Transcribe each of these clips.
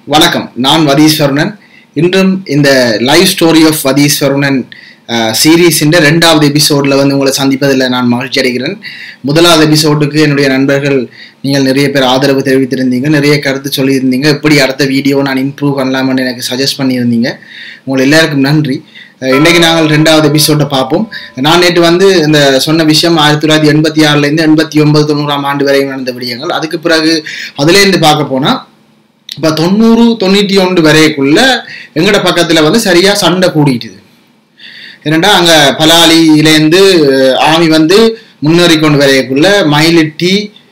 வணக்கம் நான் வதீஸ்வரனன் இன்றும் இந்த லைவ் ஸ்டோரி ஆஃப் வதீஸ்வரனன் சீரீஸின் ரெண்டாவது எபிசோடில் வந்து உங்களை சந்திப்பதில் நான் மகிழ்ச்சி அடைகிறேன் முதலாவது எபிசோடுக்கு என்னுடைய நண்பர்கள் நீங்கள் நிறைய பேர் ஆதரவு தெரிவித்திருந்தீங்க நிறைய கருத்து சொல்லியிருந்தீங்க எப்படி அடுத்த வீடியோ நான் இம்ப்ரூவ் பண்ணலாம்னு எனக்கு சஜஸ்ட் பண்ணியிருந்தீங்க உங்கள் எல்லாருக்கும் நன்றி அஹ் இன்னைக்கு நாங்கள் ரெண்டாவது எபிசோட்டை பார்ப்போம் நான் நேற்று வந்து இந்த சொன்ன விஷயம் ஆயிரத்தி தொள்ளாயிரத்தி எண்பத்தி ஆறுலேருந்து எண்பத்தி ஒன்பது தொண்ணூறாம் ஆண்டு வரை நடந்த விடயங்கள் அதுக்கு பிறகு அதுலேருந்து பார்க்க போனால் இப்போ தொண்ணூறு தொண்ணூற்றி ஒன்று வரைக்குள்ள எங்கட பக்கத்தில் வந்து சரியாக சண்டை கூடிட்டுது ஏன்னா அங்கே பலாலியிலேருந்து ஆமி வந்து முன்னேறி கொண்டு வரைக்குள்ள மயிலிட்டி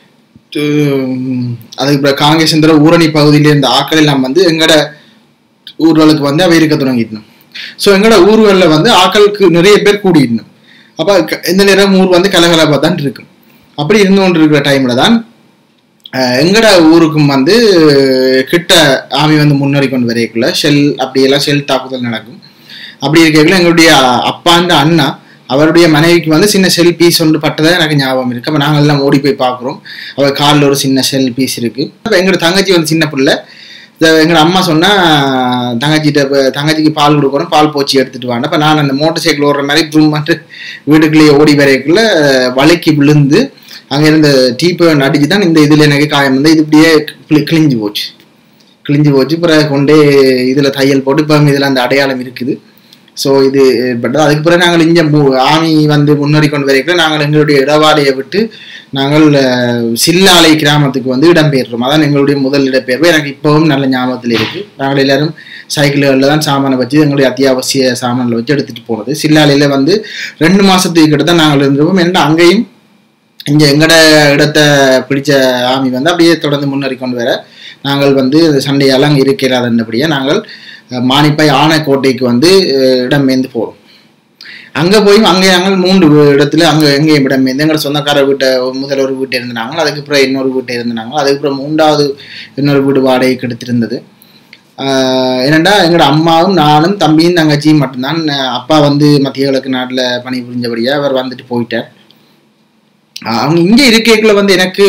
உம், அதுக்கு பிறகு காங்கேசந்திர ஊரணி பகுதியில இருந்த ஆக்கள் எல்லாம் வந்து எங்கட ஊர்களுக்கு வந்து அவை இருக்க தொடங்கிடணும் ஸோ எங்கட ஊர்களில் வந்து ஆக்களுக்கு நிறைய பேர் கூடிடணும் அப்போ இந்த நேரம் ஊர் வந்து கலகலப்பாக தான் இருக்கும் அப்படி இருந்து கொண்டு இருக்கிற டைமில் தான் அஹ், எங்கட ஊருக்கும் வந்து கிட்ட ஆமி வந்து முன்னேறி கொண்டு வரைக்குள்ள ஷெல் அப்படியெல்லாம் ஷெல் தாக்குதல் நடக்கும் அப்படி இருக்கக்குள்ள எங்களுடைய அப்பாண்ட அண்ணா அவருடைய மனைவிக்கு வந்து சின்ன செல் பீஸ் ஒன்று பட்டதா எனக்கு ஞாபகம் இருக்கு அப்போ நாங்கள் எல்லாம் ஓடி போய் பார்க்குறோம் அவர் காலில் ஒரு சின்ன செல் பீஸ் இருக்கு அப்போ எங்களோட தங்கச்சி வந்து சின்ன பிள்ளை இத எங்களோட அம்மா சொன்னா தங்கச்சிட்ட இப்ப தங்கச்சிக்கு பால் கொடுக்கணும் பால் போச்சு எடுத்துட்டு வாங்க அப்போ நான் அந்த மோட்டர் சைக்கிள் ஓடுற மாதிரி ப்ரூம் பண்ணிட்டு வீட்டுக்குள்ளேயே ஓடி வரைக்குள்ள வலைக்கு விழுந்து அங்கே இருந்த டீப்பை அடிச்சு தான் இந்த இதில் எனக்கு காயம் வந்து இது இப்படியே கிளி- கிழிஞ்சு போச்சு கிழிஞ்சு போச்சு பிறகு கொண்டே இதில் தையல் போட்டு இப்போ இதில் அந்த அடையாளம் இருக்குது ஸோ இது பட் அதுக்கு பிறகு நாங்கள் இங்கே ஆமி வந்து முன்னேறி கொண்டு வரைக்கும் நாங்கள் எங்களுடைய இடவாடையை விட்டு நாங்கள் அஹ், சில்லாலை கிராமத்துக்கு வந்து இடம்பெயர்றோம் அதான் எங்களுடைய முதல் இடம்பெயர்வு எனக்கு இப்போவும் நல்ல ஞாபகத்தில் இருக்கு நாங்கள் எல்லாரும் சைக்கிள்களில் தான் சாமானை வச்சு எங்களுடைய அத்தியாவசிய சாமான்களை வச்சு எடுத்துட்டு போனது சில்லாலையில் வந்து ரெண்டு மாசத்துக்கு கிட்ட தான் நாங்கள் இருந்திருப்போம் ஏன்னா அங்கேயும் இங்க எங்கட இடத்த பிடிச்ச ஆமி வந்து அப்படியே தொடர்ந்து முன்னேறி கொண்டு வர நாங்கள் வந்து சண்டையெல்லாம் அங்கே இருக்கிறாதபடியாக நாங்கள் அஹ், மானிப்பாய் ஆனைக்கோட்டைக்கு வந்து அஹ், இடம்பெயர்ந்து போகிறோம் அங்கே போய் அங்கே நாங்கள் மூன்று இடத்துல அங்கே எங்கேயும் இடம்பெயர்ந்து எங்கள் சொந்தக்கார வீட்டை முதல் ஒரு வீட்டை இருந்தாங்க அதுக்கப்புறம் இன்னொரு வீட்டை இருந்தாங்க அதுக்கப்புறம் மூன்றாவது இன்னொரு வீடு வாடகைக்கு எடுத்திருந்தது ஆஹ் என்னடா எங்களோட அம்மாவும் நானும் தம்பியும் தங்கச்சியும் மட்டும்தான் அஹ் அப்பா வந்து மத்திய கிழக்கு நாட்டில் பணி புரிஞ்சபடியாக அவர் வந்துட்டு போயிட்டார் ஆஹ் அவங்க இங்கே இருக்கைக்குள்ள வந்து எனக்கு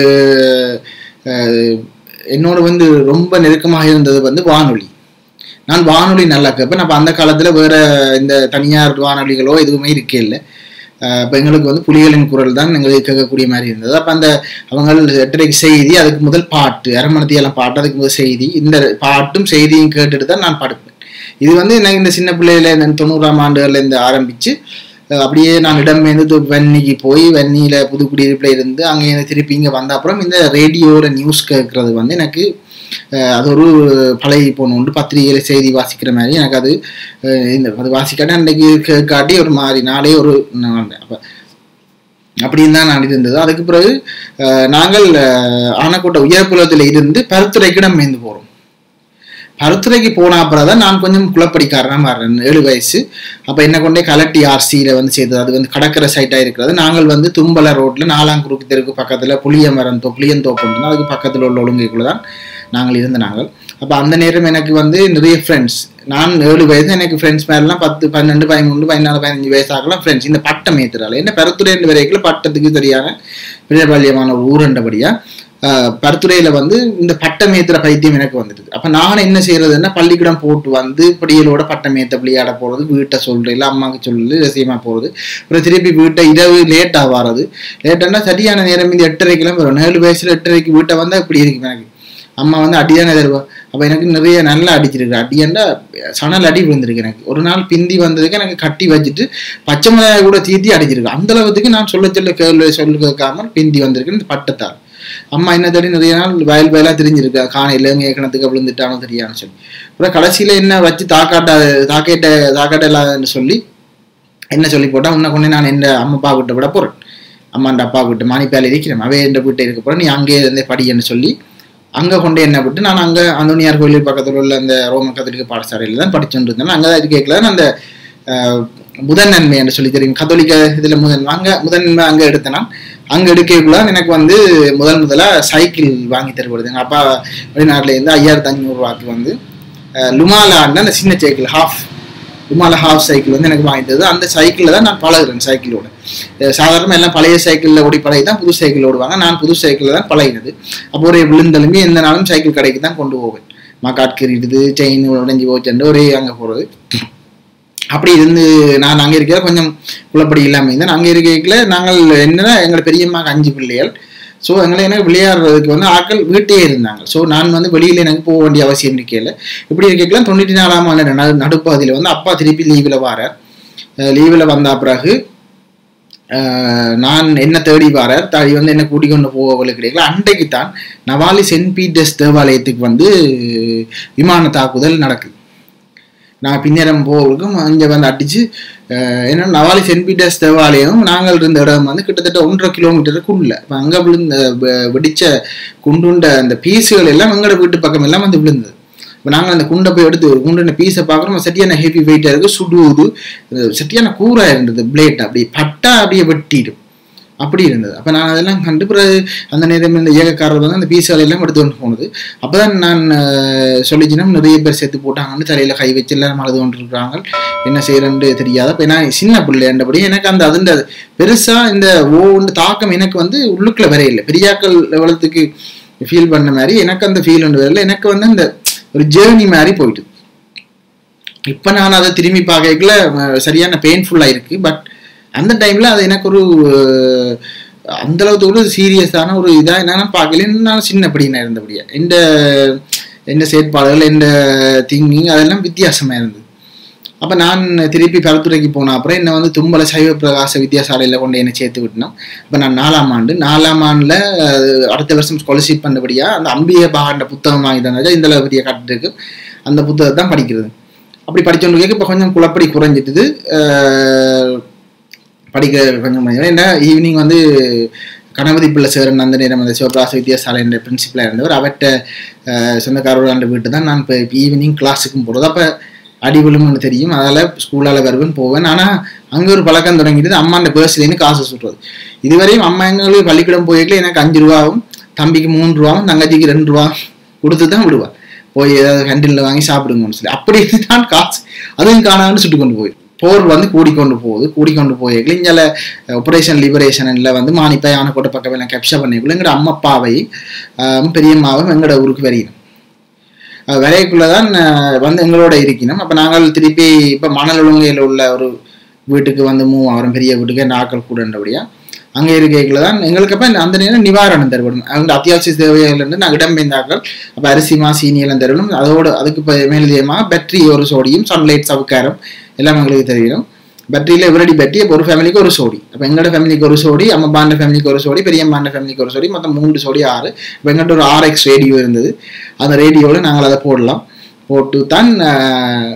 அஹ், என்னோட வந்து ரொம்ப நெருக்கமாக இருந்தது வந்து வானொலி நான் வானொலி நல்லா கேட்பேன் அப்போ அந்த காலத்தில் வேற இந்த தனியார் வானொலிகளோ எதுவுமே இருக்கே இல்லை இப்போ எங்களுக்கு வந்து புலிகளின் குரல் தான் எங்களுக்கு கேட்கக்கூடிய மாதிரி இருந்தது அப்போ அந்த அவங்க எட்டரைக்கு செய்தி அதுக்கு முதல் பாட்டு அரை மணித்தியெல்லாம் பாட்டு அதுக்கு முதல் செய்தி இந்த பாட்டும் செய்தியும் கேட்டுட்டு தான் நான் படுப்பேன் இது வந்து எனக்கு இந்த சின்ன பிள்ளையில இந்த தொண்ணூறாம் ஆண்டுகள்ல இருந்து ஆரம்பிச்சு அஹ் அப்படியே நான் இடம்பெயர்ந்து வன்னிக்கு போய் வன்னியில புது குடியிருப்புல இருந்து அங்கே திருப்பி இங்கே வந்த அப்புறம் இந்த ரேடியோட நியூஸ் கேட்கறது வந்து எனக்கு அஹ் அது ஒரு பழகி போன உண்டு பத்திரிகையில செய்தி வாசிக்கிற மாதிரி எனக்கு அது அஹ் இந்த அது வாசிக்காட்டி அன்றைக்கு கே- காட்டி ஒரு மாதிரி நாளே ஒரு நான் அப்போ அப்படின்னு தான் நான் இருந்தது அதுக்கு பிறகு அஹ், நாங்கள் அஹ், ஆனக்கோட்டை உயர்புலத்தில் இருந்து பருத்துறைக்கு இடம்பெயர்ந்து போகிறோம் பருத்துறைக்கு போன அப்புறம் தான் நான் கொஞ்சம் குளப்படிக்காரனா மாறுறேன் ஏழு வயசு அப்போ என்ன கொண்டே கலட்டி ஆர்சியில் வந்து சேர்த்தது அது வந்து கடற்கரை சைட்டாக இருக்கிறது நாங்கள் வந்து தும்பல ரோட்டில் நாலாம் குறுக்கு தெருக்கு பக்கத்தில் புளியமரம் தோ புளியந்தோப்பு உண்டு. அதுக்கு பக்கத்தில் உள்ள ஒழுங்கைக்குள்ள தான் நாங்கள் இருந்த நாங்கள் அப்போ அந்த நேரம் எனக்கு வந்து நிறைய ஃப்ரெண்ட்ஸ் நான் ஏழு வயசு எனக்கு ஃப்ரெண்ட்ஸ் மேலாம் பத்து பன்னெண்டு பதிமூணு பதினாலு பதினஞ்சு வயசு ஆகலாம் ஃப்ரெண்ட்ஸ் இந்த பட்டம் ஏற்றுறாள் என்ன பருத்துறை வரைக்கும் பட்டத்துக்கு சரியான பிரபல்யமான ஒரு ஊரண்டபடியாக பருத்துறையில வந்து இந்த பட்டம் ஏத்துற பைத்தியம் எனக்கு வந்துடுது அப்ப நான் என்ன செய்யறதுன்னா பள்ளிக்கூடம் போட்டு வந்து படியலோட பட்டம் ஏத்த விளையாட போறது வீட்டை சொல்றது இல்லை அம்மாவுக்கு சொல்லு ரசியமா போறது அப்புறம் திருப்பி வீட்டை இரவு லேட்டா வர்றது லேட்டானா சரியான நேரம் இந்த எட்டரைக்கெல்லாம் வரும் ஏழு வயசுல எட்டரைக்கு வீட்டை வந்தா இப்படி இருக்கு எனக்கு அம்மா வந்து அடிதானே தருவா அப்ப எனக்கு நிறைய நல்லா அடிச்சிருக்கு அடியாண்டா சணல் அடி விழுந்திருக்கு எனக்கு ஒரு நாள் பிந்தி வந்ததுக்கு எனக்கு கட்டி வச்சுட்டு பச்சை மிளகாய் கூட தீத்தி அடிச்சிருக்கு அந்த அளவுக்கு நான் சொல்ல சொல்ல கேள்வி சொல்லு கேட்காம பிந்தி வந்திருக்கு இந்த பட்டத்தால் அம்மா என்ன தேடி நிறைய நாள் வயல் வயலா தெரிஞ்சிருக்கா காணையில இங்கே கிணத்துக்கு விழுந்துட்டானோ தெரியான்னு சொல்லி அப்புறம் கடைசியில என்ன வச்சு தாக்காட்டா தாக்கேட்ட தாக்காட்ட இல்லாதன்னு சொல்லி என்ன சொல்லி போட்டா உன்னை கொண்டு நான் என் அம்மா அப்பா கிட்ட விட போறேன் அம்மாண்ட அப்பா கிட்ட மாணிப்பால் இருக்கிறேன் அவே என்ற வீட்டை இருக்க போறேன் நீ அங்கே இருந்தே படின்னு சொல்லி அங்கே கொண்டு என்ன விட்டு நான் அங்கே அந்தோனியார் கோயில் பக்கத்தில் உள்ள அந்த ரோமன் கத்தோலிக்க பாடசாலையில் தான் படிச்சுட்டு இருந்தேன் அங்கே தான் இது கேட்கல நான் அந்த அஹ், முதன் நன்மை என்று சொல்லி தெரியும் கத்தோலிக்க இதில் முதன் அங்கே முதன்மை அங்கே எடுத்தேன் நான் அங்கே எடுக்கக்குள்ள எனக்கு வந்து முதல் முதலாக சைக்கிள் வாங்கி தரப்படுது எங்கள் அப்பா வெளிநாட்டில் இருந்து ஐயாயிரத்து ஐநூறுரூவாக்கு வந்து அஹ், லுமாலான்னு அந்த சின்ன சைக்கிள் ஹாஃப் விமால ஹாஃப் சைக்கிள் வந்து எனக்கு வாங்கி தருது அந்த சைக்கிளில் தான் நான் பழகுறேன் சைக்கிளோட சாதாரணமாக எல்லாம் பழைய சைக்கிளில் ஓடி பழகி தான் புது சைக்கிள் ஓடுவாங்க நான் புது சைக்கிளில் தான் பழகினது அப்போ ஒரு விழுந்தலுமே எந்த நாளும் சைக்கிள் கடைக்கு தான் கொண்டு போவேன் மக்காட் கீறிடுது செயின் உடஞ்சி போச்சுட்டு ஒரே அங்கே போகிறது அப்படி இருந்து நான் அங்கே இருக்கிற கொஞ்சம் குழப்படி இல்லாமல் இருந்தேன் அங்கே இருக்கல நாங்கள் என்னன்னா எங்களை பெரியம்மாக்கு அஞ்சு பிள்ளைகள் ஸோ எங்களை எனக்கு விளையாடுறதுக்கு வந்து ஆட்கள் வீட்டே இருந்தாங்க ஸோ நான் வந்து வெளியில் எனக்கு போக வேண்டிய அவசியம் இருக்கல இப்படி இருக்கலாம் தொண்ணூற்றி நாலாம் ஆண்டு நடு நடுப்பகுதியில் வந்து அப்பா திருப்பி லீவில் வாரார் லீவில் வந்த பிறகு அஹ், நான் என்ன தேடி வாரார் தாடி வந்து என்ன கூட்டிக் கொண்டு போவங்களுக்கு கிடைக்கல அன்றைக்கு தான் நவாலி சென்ட் பீட்டர்ஸ் தேவாலயத்துக்கு வந்து விமான தாக்குதல் நடக்குது நான் பின்னரம் போவதுக்கும் அங்கே வந்து அடிச்சு அஹ், ஏன்னா நவாலி சென்ட் பீட்டர்ஸ் தேவாலயம் நாங்கள் இருந்த இடம் வந்து கிட்டத்தட்ட ஒன்றரை கிலோமீட்டருக்குள்ள இப்போ அங்கே விழுந்த வெ- வெடிச்ச குண்டுண்ட அந்த பீஸுகள் எல்லாம் எங்களோட வீட்டு பக்கம் எல்லாம் வந்து விழுந்தது இப்போ நாங்கள் அந்த குண்டை போய் எடுத்து குண்டுன பீஸை பார்க்குறோம் சரியான ஹெவி வெயிட்டாக இருக்குது சுடுவது அஹ் சரியான கூரா இருந்தது பிளேட் அப்படி பட்டா அப்படியே வெட்டிடும் அப்படி இருந்தது அப்போ நான் அதெல்லாம் கண்டு பிறகு அந்த நேரம் இந்த இயக்கக்காரர் வந்து அந்த பீஸுகள் எல்லாம் எடுத்து கொண்டு போனது அப்போ தான் நான் சொல்லிச்சினா நிறைய பேர் சேர்த்து போட்டாங்கன்னு தலையில் கை வச்சு எல்லாம் அழுது கொண்டு இருக்கிறாங்க என்ன செய்யறேன்னு தெரியாத அப்போ நான் சின்ன பிள்ளைன்றபடி எனக்கு அந்த அதுண்ட பெருசாக இந்த ஓண்டு தாக்கம் எனக்கு வந்து உள்ளுக்குள்ள வரையில்லை பெரியாக்கள் லெவலத்துக்கு ஃபீல் பண்ண மாதிரி எனக்கு அந்த ஃபீல் ஒன்று வரல எனக்கு வந்து அந்த ஒரு ஜேர்னி மாதிரி போயிட்டு இப்போ நான் அதை திரும்பி பார்க்கல அஹ், சரியான பெயின்ஃபுல்லாக இருக்கு பட் அந்த டைம்ல அது எனக்கு ஒரு அஹ், அந்த அளவுக்கு ஒரு சீரியஸான ஒரு இதாக என்னன்னா பார்க்கல நான் சின்ன படினா இருந்தபடியா இந்த இந்த செயற்பாடுகள் இந்த திங்கிங் அதெல்லாம் வித்தியாசமா இருந்தது அப்போ நான் திருப்பி பரத்துறைக்கு போன அப்புறம் என்னை வந்து தும்பல சைவ பிரகாச வித்யாசாலையில் கொண்டு என்னை சேர்த்து விட்டோம் அப்போ நான் நாலாம் ஆண்டு நாலாம் ஆண்டில் அடுத்த வருஷம் ஸ்காலர்ஷிப் பண்ணபடியா அந்த அம்பிய பாகண்ட புத்தகம் வாங்கி தந்தாச்சா இந்த அளவு பெரிய கட்டுருக்கு அந்த புத்தகத்தை தான் படிக்கிறது அப்படி படிச்சோன்னு இப்போ கொஞ்சம் குழப்படி குறைஞ்சிட்டுது அஹ், படிக்க கொஞ்சம் கொஞ்சம் ஏன்னா ஈவினிங் வந்து கணபதி பிள்ளை சேரன் அந்த நேரம் அந்த சிவபிராச வித்யாசாலைன்ற பிரின்சிபலாக இருந்தவர் அவர்கிட்ட அஹ், சொந்தக்காரர்களாண்ட வீட்டு தான் நான் இப்போ ஈவினிங் கிளாஸுக்கும் போகிறது அப்போ அடி விழுமுன்னு தெரியும் அதால் ஸ்கூலால் வருவேன் போவேன் ஆனால் அங்கே ஒரு பழக்கம் தொடங்கிட்டு அம்மாண்ட பேர்ஸ்லேருந்து காசு சுட்டுறது இதுவரையும் அம்மா எங்களுக்கு பள்ளிக்கூடம் போய்க்கல எனக்கு அஞ்சு ரூபாவும் தம்பிக்கு மூணு ரூபாவும் தங்கச்சிக்கு ரெண்டு ரூபா கொடுத்து தான் விடுவா போய் ஏதாவது கேண்டீனில் வாங்கி சாப்பிடுங்கன்னு சொல்லி அப்படி இருந்து தான் காசு அதுவும் காணான்னு சுட்டு கொண்டு போய் போர் வந்து கூடிக்கொண்டு போகுது கூடிக்கொண்டு போய் இஞ்சால ஆப்ரேஷன் லிபரேஷன்ல வந்து மானிப்பா யானைக்கோட்டை பக்கம் எல்லாம் கேப்சர் பண்ணிக்குள்ள எங்களோட அம்மாப்பாவை ஆஹ், பெரியம்மாவும் எங்களோட ஊருக்கு வரையணும் வரைக்குள்ள தான் அஹ், வந்து எங்களோட இருக்கணும் அப்போ நாங்கள் திருப்பி இப்போ மணல் ஒழுங்கையில் உள்ள ஒரு வீட்டுக்கு வந்து மூவ் ஆகிறோம் பெரிய வீட்டுக்கு நாட்கள் கூடன்றபடியா அங்கே இருக்கைக்குள்ள தான் எங்களுக்கு அப்போ அந்த நேரம் நிவாரணம் தருவிடும் அந்த அத்தியாவசிய தேவையிலிருந்து நாங்கள் இடம்பெயர்ந்தாக்கள் அப்போ அரிசி மா சீனி எல்லாம் தருவிடும் அதோட அதுக்கு இப்போ மேலதிகமாக பேட்டரி ஒரு சோடியும் சன்லைட் சவுக்காரம் எல்லாம் எங்களுக்கு தெரியும் பேட்டரியில் எவரடி பேட்டரி அப்போ ஒரு ஃபேமிலிக்கு ஒரு சோடி அப்போ எங்களோட ஃபேமிலிக்கு ஒரு சோடி அம்மா பாண்ட ஃபேமிலிக்கு ஒரு சோடி பெரியம்மாண்ட ஃபேமிலிக்கு ஒரு சோடி மொத்தம் மூன்று சோடி ஆறு இப்போ எங்கள்கிட்ட ஒரு ஆர்எக்ஸ் ரேடியோ இருந்தது அந்த ரேடியோவில் நாங்கள் அதை போடலாம் போட்டு தான் ஆஹ்,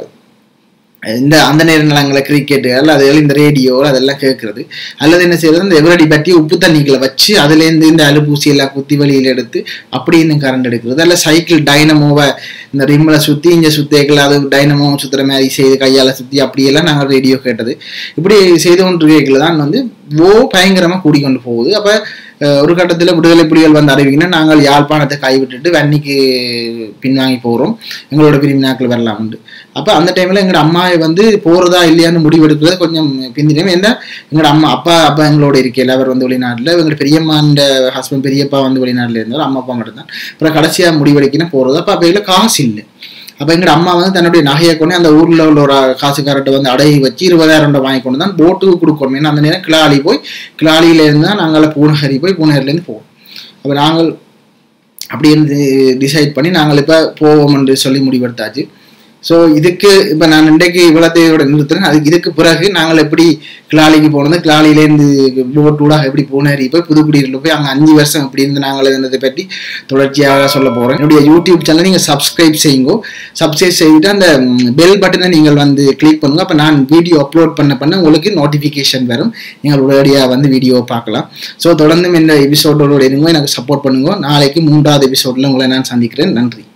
இந்த அந்த நேர நிலங்களை கிரிக்கெட்டுகள் அது இந்த ரேடியோ அதெல்லாம் கேட்கறது அல்லது என்ன செய்யறது இந்த எவரடி பற்றி உப்பு தண்ணிகளை வச்சு அதுலேருந்து இந்த அலுப்பூசி எல்லாம் குத்தி வெளியில் எடுத்து அப்படி இந்த கரண்ட் எடுக்கிறது அல்ல சைக்கிள் டைனமோவை இந்த ரிம்மில் சுற்றி இங்கே சுத்தேக்கல அது டைனமோ சுற்றுற மாதிரி செய்து கையால் சுற்றி அப்படியெல்லாம் நாங்கள் ரேடியோ கேட்டது இப்படி செய்து கொண்டு கேட்கல தான் வந்து ஓ பயங்கரமாக கூடிக்கொண்டு போகுது அப்போ ஒரு கட்டத்தில் விடுதலை புலிகள் வந்து அறிவிக்கணும் நாங்கள் யாழ்ப்பாணத்தை கைவிட்டுட்டு வன்னிக்கு பின்வாங்கி போகிறோம் எங்களோட பிரிவினாக்கள் வரலாம் உண்டு அப்போ அந்த டைமில் எங்களோட அம்மாவை வந்து போகிறதா இல்லையான்னு முடிவெடுக்கிறது கொஞ்சம் பிந்தினோம் ஏன்னா எங்களோட அம்மா அப்பா அப்பா எங்களோட இருக்கையில் அவர் வந்து வெளிநாட்டில் எங்களோட பெரியம்மாண்ட ஹஸ்பண்ட் பெரியப்பா வந்து வெளிநாட்டில் இருந்தார் அம்மா அப்பா மட்டும்தான் அப்புறம் கடைசியாக முடிவெடுக்கணும் போகிறது அப்போ அப்போ காசு இல்லை அப்போ எங்களோட அம்மா வந்து தன்னுடைய நகையை கொண்டு அந்த ஊரில் உள்ள ஒரு காசுக்காரர்கிட்ட வந்து அடகு வச்சு இருபதாயிரம் ரூபாய் வாங்கி கொண்டு தான் போட்டுக்கு கொடுக்கணும் ஏன்னா அந்த நேரம் கிளாலி போய் கிளாலியிலேருந்து தான் நாங்கள் பூனஹரி போய் பூனஹரிலேருந்து போவோம் அப்போ நாங்கள் அப்படி இருந்து டிசைட் பண்ணி நாங்கள் இப்போ போவோம் என்று சொல்லி முடிவெடுத்தாச்சு ஸோ இதுக்கு இப்போ நான் இன்றைக்கு இவ்வளோத்தையோட நிறுத்துறேன் அதுக்கு இதுக்கு பிறகு நாங்கள் எப்படி கிளாலிக்கு போனது கிளாலிலேருந்து போட்டூடாக எப்படி போனார் இப்போ புதுக்குடியில் போய் அங்கே அஞ்சு வருஷம் எப்படி இருந்து நாங்கள் இருந்ததை பற்றி தொடர்ச்சியாக சொல்ல போகிறேன் என்னுடைய யூடியூப் சேனல் நீங்கள் சப்ஸ்கிரைப் செய்யுங்க சப்ஸ்கிரைப் செய்துட்டு அந்த பெல் பட்டனை நீங்கள் வந்து கிளிக் பண்ணுங்க அப்போ நான் வீடியோ அப்லோட் பண்ண பண்ண உங்களுக்கு நோட்டிஃபிகேஷன் வரும் நீங்கள் உடனடியாக வந்து வீடியோ பார்க்கலாம் ஸோ தொடர்ந்து இந்த எபிசோடோட இருங்க எனக்கு சப்போர்ட் பண்ணுங்க நாளைக்கு மூன்றாவது எபிசோடில் உங்களை நான் சந்திக்கிறேன் நன்றி